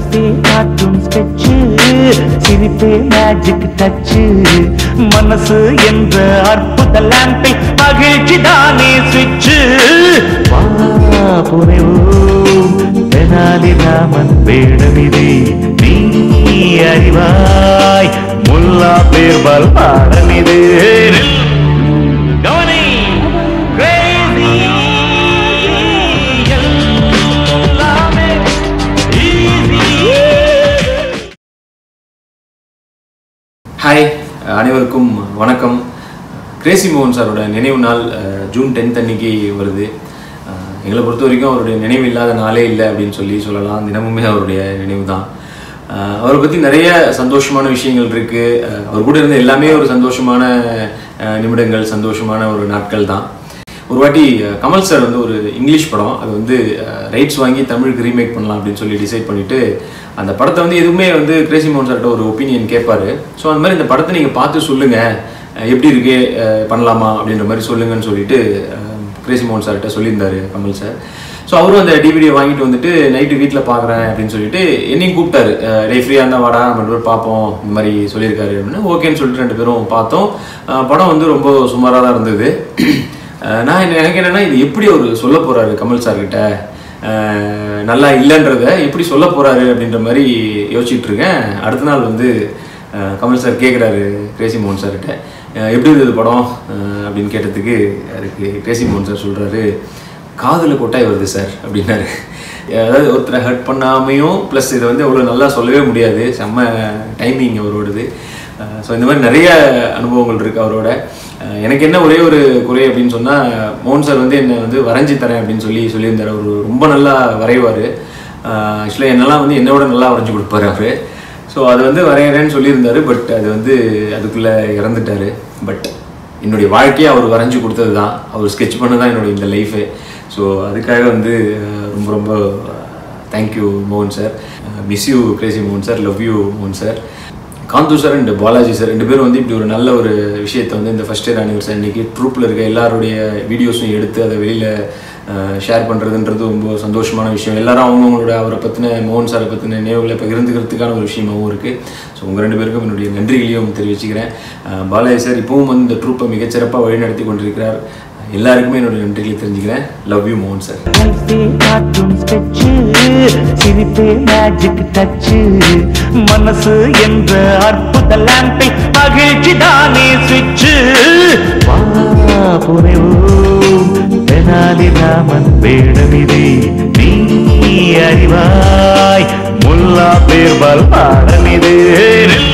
லைஃபே காட்டும் ஸ்கெட்சு சிரிப்பே மேஜிக் டச்சு மனசு என்ற அற்புத லேம்பில் மகிழ்ச்சி தானே சுவிட்சு வா புனைவோம் தெனாலி ராமன் வேடமிது நீ அறிவாய் முல்லா பேர்பால் பாடமிது கவனி crazy எல்லாமே easy ஹாய் அனைவருக்கும் வணக்கம் கிரேசி மோகன் சாரோட நினைவு நாள் அஹ், ஜூன் டென்த் அன்னைக்கு வருது அஹ், எங்களை பொறுத்த வரைக்கும் அவருடைய நினைவு இல்லாத நாளே இல்லை அப்படின்னு சொல்லி சொல்லலாம் தினமுமே அவருடைய நினைவு தான் அஹ், அவரை பற்றி நிறைய சந்தோஷமான விஷயங்கள் இருக்குது அவர் கூட இருந்த எல்லாமே ஒரு சந்தோஷமான அஹ், நிமிடங்கள் சந்தோஷமான ஒரு நாட்கள் தான் ஒரு வாட்டி அஹ், கமல் சார் வந்து ஒரு இங்கிலீஷ் படம் அது வந்து ரைட்ஸ் வாங்கி தமிழுக்கு ரீமேக் பண்ணலாம் அப்படின்னு சொல்லி டிசைட் பண்ணிட்டு அந்த படத்தை வந்து எதுவுமே வந்து கிரேசி மோகன் சார்கிட்ட ஒரு ஒப்பீனியன் கேட்பாரு ஸோ அந்த மாதிரி இந்த படத்தை நீங்கள் பார்த்து சொல்லுங்க அஹ், எப்படி இருக்கு அஹ், பண்ணலாமா அப்படின்ற மாதிரி சொல்லுங்கன்னு சொல்லிட்டு அஹ், கிரேசி மோகன் சார்கிட்ட சொல்லியிருந்தாரு கமல் சார் ஸோ அவரும் அந்த டிவிடியை வாங்கிட்டு வந்துட்டு நைட்டு வீட்டில் பார்க்குறேன் அப்படின்னு சொல்லிட்டு என்னையும் கூப்பிட்டாரு டே ஃப்ரீயாக இருந்தால் வாடா நம்ம ரெண்டு பேரும் பார்ப்போம் இந்த மாதிரி சொல்லியிருக்காரு அப்படின்னு ஓகேன்னு சொல்லிட்டு ரெண்டு பேரும் பார்த்தோம் அஹ், படம் வந்து ரொம்ப சுமாராக தான் இருந்தது அஹ் நான் என்ன- எனக்கு என்னன்னா இது எப்படி அவர் சொல்ல போறாரு கமல் சார் கிட்ட அஹ் நல்லா இல்லைன்றத எப்படி சொல்ல போறாரு அப்படின்ற மாதிரி யோசிச்சுட்டு இருக்கேன் அடுத்த நாள் வந்து அஹ் கமல் சார் கேட்குறாரு கிரேசி மோகன் சார்கிட்ட அஹ் எப்படி இருந்தது படம் அஹ் அப்படின்னு கேட்டதுக்கு அதுக்கு கிரேசி மோகன் சார் சொல்றாரு காதுல கொட்டாய் வருது சார் அப்படின்னாரு அதாவது ஒருத்தரை ஹர்ட் பண்ணாமையும் ப்ளஸ் இதை வந்து அவ்வளோ நல்லா சொல்லவே முடியாது செம்ம டைமிங் அவரோடது ஸோ இந்த மாதிரி நிறைய அனுபவங்கள் இருக்கு அவரோட அஹ் எனக்கு என்ன ஒரே ஒரு குறை அப்படின்னு சொன்னால் மோகன் சார் வந்து என்னை வந்து வரைஞ்சி தரேன் அப்படின்னு சொல்லி சொல்லியிருந்தார் அவர் ரொம்ப நல்லா வரைவார் ஆக்சுவலாக என்னெல்லாம் வந்து என்னை விட நல்லா வரைஞ்சி கொடுப்பாரு அவர் ஸோ அது வந்து வரைகிறேன்னு சொல்லியிருந்தாரு பட் அது வந்து அதுக்குள்ளே இறந்துட்டாரு பட் என்னுடைய வாழ்க்கையை அவர் வரைஞ்சி கொடுத்தது தான் அவர் ஸ்கெட்ச் பண்ண தான் என்னுடைய இந்த லைஃபு ஸோ அதுக்காக வந்து அஹ், ரொம்ப ரொம்ப தேங்க்யூ மோகன் சார் மிஸ் யூ கிரேசி மோகன் சார் லவ் யூ மோகன் sir காந்து sir and Balaji sir ரெண்டு பேரும் வந்து இப்படி ஒரு நல்ல ஒரு விஷயத்தை வந்து இந்த ஃபஸ்ட் இயர் அனிவர்சரி அன்னைக்கு ட்ரூப்பில் இருக்க எல்லாருடைய வீடியோஸும் எடுத்து அதை வெளியில் ஷேர் பண்ணுறதுன்றது ரொம்ப சந்தோஷமான விஷயம் எல்லாரும் அவங்கவுங்களோட அவரை பற்றின மோகன் சாரை பற்றின நினைவுகளை பகிர்ந்துக்கிறதுக்கான ஒரு விஷயமாகவும் இருக்குது ஸோ உங்கள் ரெண்டு பேருக்கும் என்னுடைய நன்றிகளையும் தெரிவிச்சுக்கிறேன் அஹ் பாலாஜி சார் இப்பவும் வந்து இந்த ட்ரூப்பை மிகச்சிறப்பாக வழிநடத்தி கொண்டிருக்கிறார் எல்லாருக்குமே என்னுடைய நன்றிகளை தெரிஞ்சுக்கிறேன் லவ் யூ மோகன் சார் லைஃபே காட்டும் ஸ்கெட்சு சிரிப்பே மேஜிக் டச்சு மனசு என்ற அற்புத லேம்பில் மகிழ்ச்சி தானே சுவிட்சு வா புனைவோம் தெனாலி ராமன் வேடமிது நீ அறிவாய் முல்லா பேர்பால் பாடமிது